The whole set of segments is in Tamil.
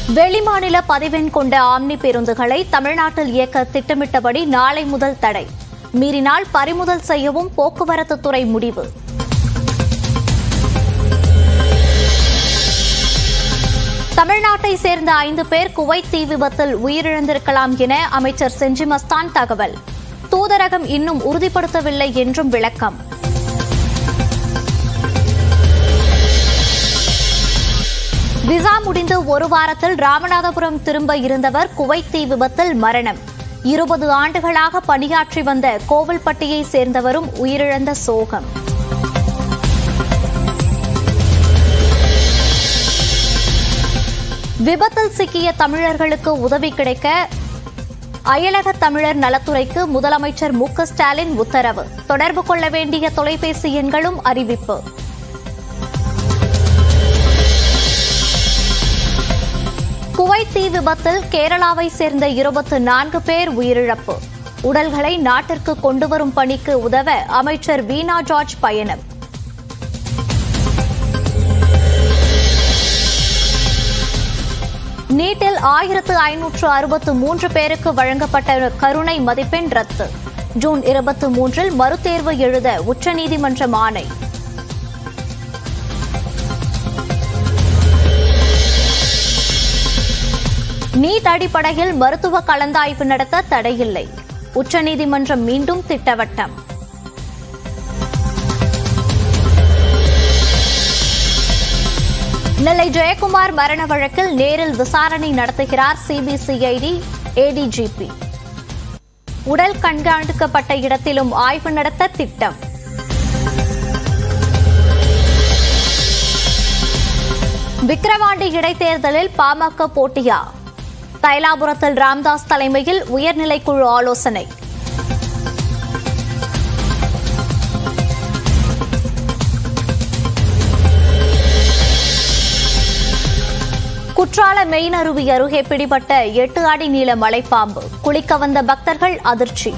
வெளிமாநில பதிவெண் கொண்ட ஆம்னி பேருந்துகளை தமிழ்நாட்டில் இயக்க திட்டமிட்டபடி நாளை முதல் தடை மீறினால் பறிமுதல் செய்யவும் போக்குவரத்து துறை முடிவு தமிழ்நாட்டை சேர்ந்த ஐந்து பேர் குவைத் தீ விபத்தில் உயிரிழந்திருக்கலாம் என அமைச்சர் செஞ்சி மஸ்தான் தகவல் தூதரகம் இன்னும் உறுதிப்படுத்தவில்லை என்றும் விளக்கம் விசா முடிந்து ஒரு வாரத்தில் ராமநாதபுரம் திரும்ப இருந்தவர் குவைத் தீ விபத்தில் மரணம் இருபது ஆண்டுகளாக பணியாற்றி வந்த கோவில்பட்டியை சேர்ந்தவரும் உயிரிழந்த சோகம் விபத்தில் சிக்கிய தமிழர்களுக்கு உதவி கிடைக்க அயலக தமிழர் நலத்துறைக்கு முதலமைச்சர் மு க ஸ்டாலின் உத்தரவு தொடர்பு கொள்ள வேண்டிய தொலைபேசி எண்களும் அறிவிப்பு குவைத் தீ விபத்தில் கேரளாவை சேர்ந்த இருபத்து நான்கு பேர் உயிரிழப்பு உடல்களை நாட்டிற்கு கொண்டுவரும் பணிக்கு உதவ அமைச்சர் வீணா ஜார்ஜ் பயணம் நீட்டில் ஆயிரத்து ஐநூற்று அறுபத்து மூன்று பேருக்கு வழங்கப்பட்ட கருணை மதிப்பெண் ரத்து ஜூன் இருபத்தி மூன்றில் மறுதேர்வு எழுத உச்சநீதிமன்றம் ஆணை நீட் அடிப்படையில் மருத்துவ கலந்தாய்வு நடத்த தடையில்லை உச்சநீதிமன்றம் மீண்டும் திட்டவட்டம் நெல்லை ஜெயக்குமார் மரண வழக்கில் நேரில் விசாரணை நடத்துகிறார் சிபிசிஐடி ஏடிஜிபி உடல் கண்காணிக்கப்பட்ட இடத்திலும் ஆய்வு நடத்த திட்டம் விக்கிரவாண்டி இடைத்தேர்தலில் பாமக போட்டியா தைலாபுரத்தில் ராம்தாஸ் தலைமையில் உயர்நிலைக்குழு ஆலோசனை குற்றால மெயினருவி அருகே பிடிபட்ட எட்டு அடி நீள மலைப்பாம்பு குளிக்க வந்த பக்தர்கள் அதிர்ச்சி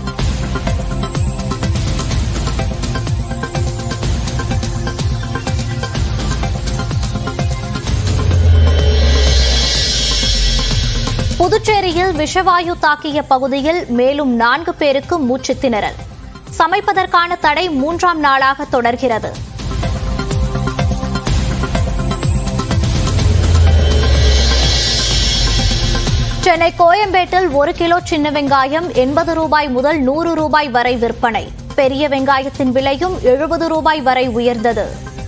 புதுச்சேரியில் விஷவாயு தாக்கிய பகுதியில் மேலும் நான்கு பேருக்கு மூச்சு திணறல் சமைப்பதற்கான தடை மூன்றாம் நாளாக தொடர்கிறது சென்னை கோயம்பேட்டில் ஒரு கிலோ சின்ன வெங்காயம் எண்பது ரூபாய் முதல் நூறு ரூபாய் வரை விற்பனை பெரிய வெங்காயத்தின் விலையும் எழுபது ரூபாய் வரை உயர்ந்தது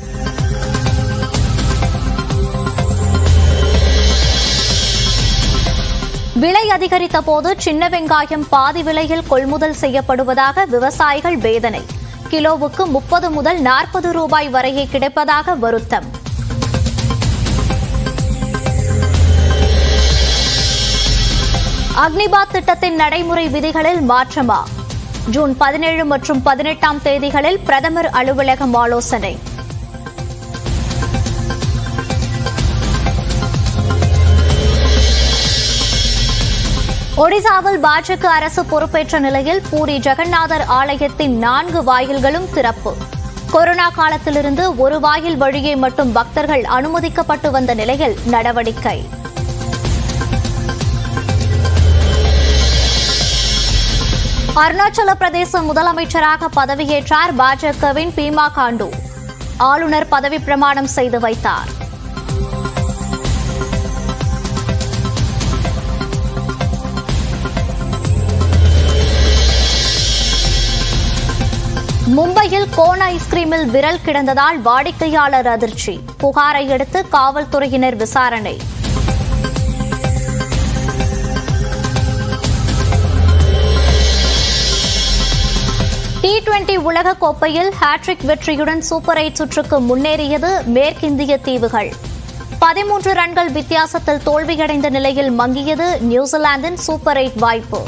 விலை அதிகரித்த போது சின்ன வெங்காயம் பாதி விலையில் கொள்முதல் செய்யப்படுவதாக விவசாயிகள் வேதனை கிலோவுக்கு முப்பது முதல் நாற்பது ரூபாய் வரையே கிடைப்பதாக வருத்தம் அக்னிபாத் திட்டத்தின் நடைமுறை விதிகளில் மாற்றமா ஜூன் பதினேழு மற்றும் பதினெட்டாம் தேதிகளில் பிரதமர் அலுவலகம் ஆலோசனை ஒடிசாவில் பாஜக அரசு பொறுப்பேற்ற நிலையில் பூரி ஜெகநாதர் ஆலயத்தின் நான்கு வாயில்களும் திறப்பு கொரோனா காலத்திலிருந்து ஒரு வாயில் வழியே மட்டும் பக்தர்கள் அனுமதிக்கப்பட்டு வந்த நிலையில் நடவடிக்கை அருணாச்சல பிரதேச முதலமைச்சராக பதவியேற்றார் பாஜகவின் பீமா காண்டு ஆளுநர் பதவி பிரமாணம் செய்து வைத்தார் மும்பையில் கோன் ஐஸ்கிரீமில் விரல் கிடந்ததால் வாடிக்கையாளர் அதிர்ச்சி புகாரை அடுத்து காவல்துறையினர் விசாரணை டி டுவெண்டி உலகக்கோப்பையில் ஹாட்ரிக் வெற்றியுடன் சூப்பர் எயிட் சுற்றுக்கு முன்னேறியது மேற்கிந்திய தீவுகள் பதிமூன்று ரன்கள் வித்தியாசத்தில் தோல்வியடைந்த நிலையில் மங்கியது நியூசிலாந்தின் சூப்பர் எயிட் வாய்ப்பு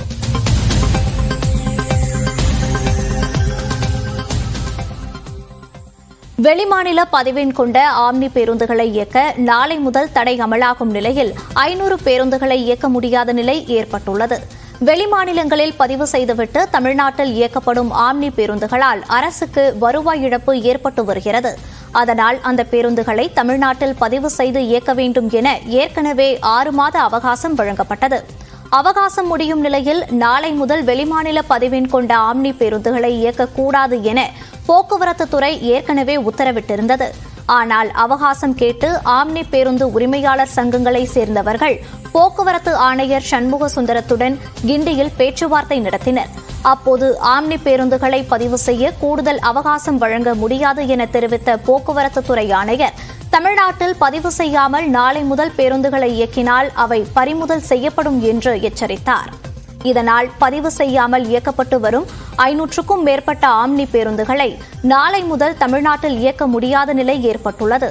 வெளிமாநில பதிவெண் கொண்ட ஆம்னி பேருந்துகளை இயக்க நாளை முதல் தடை அமலாகும் நிலையில் ஐநூறு பேருந்துகளை இயக்க முடியாத நிலை ஏற்பட்டுள்ளது வெளிமாநிலங்களில் பதிவு செய்துவிட்டு தமிழ்நாட்டில் இயக்கப்படும் ஆம்னி பேருந்துகளால் அரசுக்கு வருவாய் இழப்பு ஏற்பட்டு வருகிறது அதனால் அந்த பேருந்துகளை தமிழ்நாட்டில் பதிவு செய்து இயக்க வேண்டும் என ஏற்கனவே ஆறு மாத அவகாசம் வழங்கப்பட்டது அவகாசம் முடியும் நிலையில் நாளை முதல் வெளிமாநில பதிவெண் கொண்ட ஆம்னி பேருந்துகளை இயக்கக்கூடாது என போக்குவரத்து துறை ஏற்கனவே உத்தரவிட்டிருந்தது ஆனால் அவகாசம் கேட்டு ஆம்னி பேருந்து உரிமையாளர் சங்கங்களை சேர்ந்தவர்கள் போக்குவரத்து ஆணையர் சண்முக சுந்தரத்துடன் கிண்டியில் பேச்சுவார்த்தை நடத்தினர் அப்போது ஆம்னி பேருந்துகளை பதிவு செய்ய கூடுதல் அவகாசம் வழங்க முடியாது என தெரிவித்த போக்குவரத்து துறை ஆணையர் தமிழ்நாட்டில் பதிவு செய்யாமல் நாளை முதல் பேருந்துகளை இயக்கினால் அவை பறிமுதல் செய்யப்படும் என்று எச்சரித்தார் இதனால் பதிவு செய்யாமல் இயக்கப்பட்டு வரும் ஐநூற்றுக்கும் மேற்பட்ட ஆம்னி பேருந்துகளை நாளை முதல் தமிழ்நாட்டில் இயக்க முடியாத நிலை ஏற்பட்டுள்ளது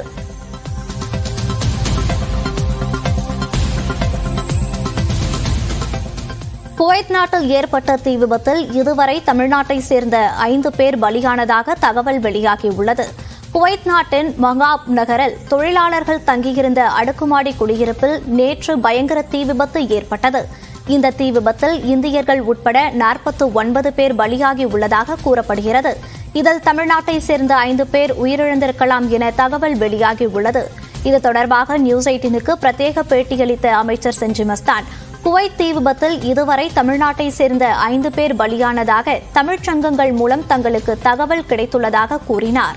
குவைத் நாட்டில் ஏற்பட்ட தீ விபத்தில் இதுவரை தமிழ்நாட்டை சேர்ந்த ஐந்து பேர் பலியானதாக தகவல் வெளியாகியுள்ளது குவைத் நாட்டின் மகாப் நகரில் தொழிலாளர்கள் தங்கியிருந்த அடுக்குமாடி குடியிருப்பில் நேற்று பயங்கர தீ விபத்து ஏற்பட்டது இந்த தீ விபத்தில் இந்தியர்கள் உட்பட நாற்பத்து ஒன்பது பேர் பலியாகி உள்ளதாக கூறப்படுகிறது இதில் தமிழ்நாட்டை சேர்ந்த ஐந்து பேர் உயிரிழந்திருக்கலாம் என தகவல் வெளியாகியுள்ளது இது தொடர்பாக நியூஸ் எயிட்டினுக்கு பிரத்யேக பேட்டியளித்த அமைச்சர் செஞ்சி மஸ்தான் குவைத் தீ விபத்தில் இதுவரை தமிழ்நாட்டை சேர்ந்த ஐந்து பேர் பலியானதாக தமிழ்ச் சங்கங்கள் மூலம் தங்களுக்கு தகவல் கிடைத்துள்ளதாக கூறினார்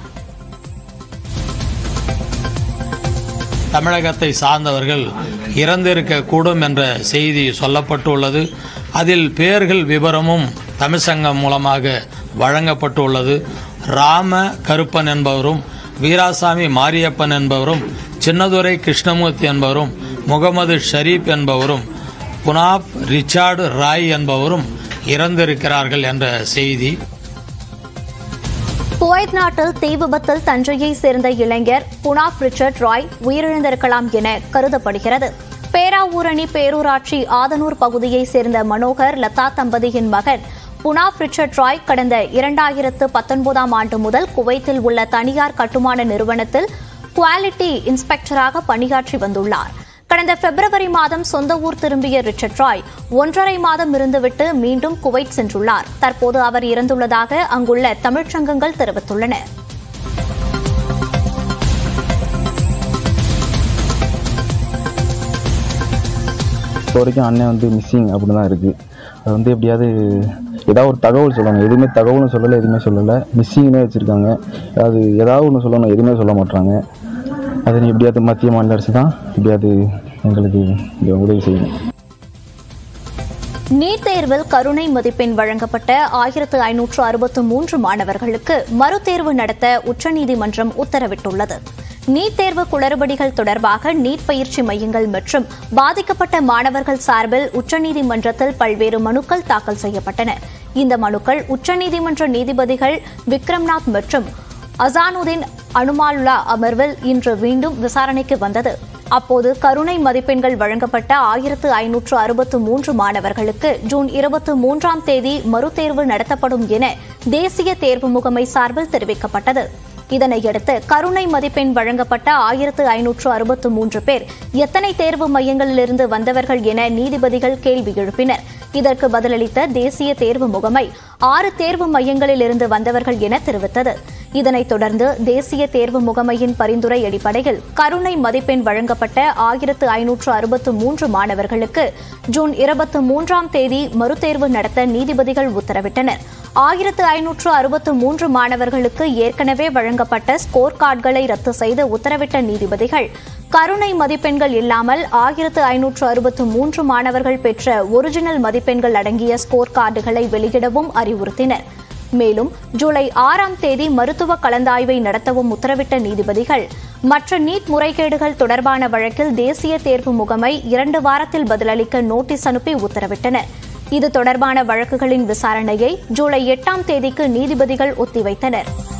தமிழகத்தை சார்ந்தவர்கள் இறந்திருக்கக்கூடும் என்ற செய்தி சொல்லப்பட்டுள்ளது அதில் பெயர்கள் விவரமும் தமிழ்சங்கம் மூலமாக வழங்கப்பட்டுள்ளது ராம கருப்பன் என்பவரும் வீராசாமி மாரியப்பன் என்பவரும் சின்னதுரை கிருஷ்ணமூர்த்தி என்பவரும் முகமது ஷரீப் என்பவரும் புனாப் ரிச்சார்டு ராய் என்பவரும் இறந்திருக்கிறார்கள் என்ற செய்தி குவைத் நாட்டில் தீ விபத்தில் தஞ்சையை சேர்ந்த இளைஞர் புனாப் ரிச்சர்ட் ராய் உயிரிழந்திருக்கலாம் என கருதப்படுகிறது பேராவூரணி பேரூராட்சி ஆதனூர் பகுதியைச் சேர்ந்த மனோகர் லதா தம்பதியின் மகன் புனாப் ரிச்சர்ட் ராய் கடந்த இரண்டாயிரத்து பத்தொன்பதாம் ஆண்டு முதல் குவைத்தில் உள்ள தனியார் கட்டுமான நிறுவனத்தில் குவாலிட்டி இன்ஸ்பெக்டராக பணியாற்றி வந்துள்ளார் கடந்த பிப்ரவரி மாதம் சொந்த ஊர் திரும்பிய ரிச்சர்ட் ராய் ஒன்றரை மாதம் இருந்துவிட்டு மீண்டும் குவைத் சென்றுள்ளார் தற்போது அவர் இறந்துள்ளதாக அங்குள்ள தமிழ்ச்சங்கங்கள் தெரிவித்துள்ளன இப்போ வரைக்கும் அண்ணன் வந்து மிஸ்ஸிங் அப்படின்னு தான் இருக்குது அது வந்து எப்படியாவது ஏதாவது ஒரு தகவல் சொல்லணும் எதுவுமே தகவலும் சொல்லலை எதுவுமே சொல்லலை மிஸ்ஸிங்னே வச்சுருக்காங்க அது ஏதாவது ஒன்று சொல்லணும் எதுவுமே சொல்ல மாட்றாங்க அதை நீ எப்படியாவது மத்திய மாநில அரசு தான் எப்படியாவது எங்களுக்கு இங்க உதவி செய்யணும் நீட் தேர்வில் கருணை மதிப்பெண் வழங்கப்பட்ட ஆயிரத்து ஐநூற்று அறுபத்து மூன்று மாணவர்களுக்கு மறுதேர்வு நடத்த உச்சநீதிமன்றம் உத்தரவிட்டுள்ளது நீட் தேர்வு குளறுபடிகள் தொடர்பாக நீட் பயிற்சி மையங்கள் மற்றும் பாதிக்கப்பட்ட மாணவர்கள் சார்பில் உச்சநீதிமன்றத்தில் பல்வேறு மனுக்கள் தாக்கல் செய்யப்பட்டன இந்த மனுக்கள் உச்சநீதிமன்ற நீதிபதிகள் விக்ரம்நாத் மற்றும் அசானுதீன் அனுமாலுல்லா அமர்வில் இன்று மீண்டும் விசாரணைக்கு வந்தது அப்போது கருணை மதிப்பெண்கள் வழங்கப்பட்ட ஆயிரத்து ஐநூற்று அறுபத்து மூன்று மாணவர்களுக்கு ஜூன் இருபத்தி மூன்றாம் தேதி மறுதேர்வு நடத்தப்படும் என தேசிய தேர்வு முகமை சார்பில் தெரிவிக்கப்பட்டது இதனையடுத்து கருணை மதிப்பெண் வழங்கப்பட்ட ஆயிரத்து ஐநூற்று அறுபத்து மூன்று பேர் எத்தனை தேர்வு மையங்களிலிருந்து வந்தவர்கள் என நீதிபதிகள் கேள்வி எழுப்பினர் இதற்கு பதிலளித்த தேசிய தேர்வு முகமை ஆறு தேர்வு மையங்களிலிருந்து வந்தவர்கள் என தெரிவித்தது இதனைத் தொடர்ந்து தேசிய தேர்வு முகமையின் பரிந்துரை அடிப்படையில் கருணை மதிப்பெண் வழங்கப்பட்ட ஆயிரத்து ஐநூற்று அறுபத்து மூன்று மாணவர்களுக்கு ஜூன் இருபத்தி மூன்றாம் தேதி மறுதேர்வு நடத்த நீதிபதிகள் உத்தரவிட்டனர் ஆயிரத்து ஐநூற்று அறுபத்து மூன்று மாணவர்களுக்கு ஏற்கனவே வழங்கப்பட்ட ஸ்கோர் கார்டுகளை ரத்து செய்து உத்தரவிட்ட நீதிபதிகள் கருணை மதிப்பெண்கள் இல்லாமல் ஆயிரத்து ஐநூற்று அறுபத்து மூன்று மாணவர்கள் பெற்ற ஒரிஜினல் மதிப்பெண்கள் அடங்கிய ஸ்கோர் கார்டுகளை வெளியிடவும் அறிவுறுத்தினர் மேலும் ஜூலை ஆறாம் தேதி மருத்துவ கலந்தாய்வை நடத்தவும் உத்தரவிட்ட நீதிபதிகள் மற்ற நீட் முறைகேடுகள் தொடர்பான வழக்கில் தேசிய தேர்வு முகமை இரண்டு வாரத்தில் பதிலளிக்க நோட்டீஸ் அனுப்பி உத்தரவிட்டனர் இது தொடர்பான வழக்குகளின் விசாரணையை ஜூலை எட்டாம் தேதிக்கு நீதிபதிகள் ஒத்திவைத்தனர்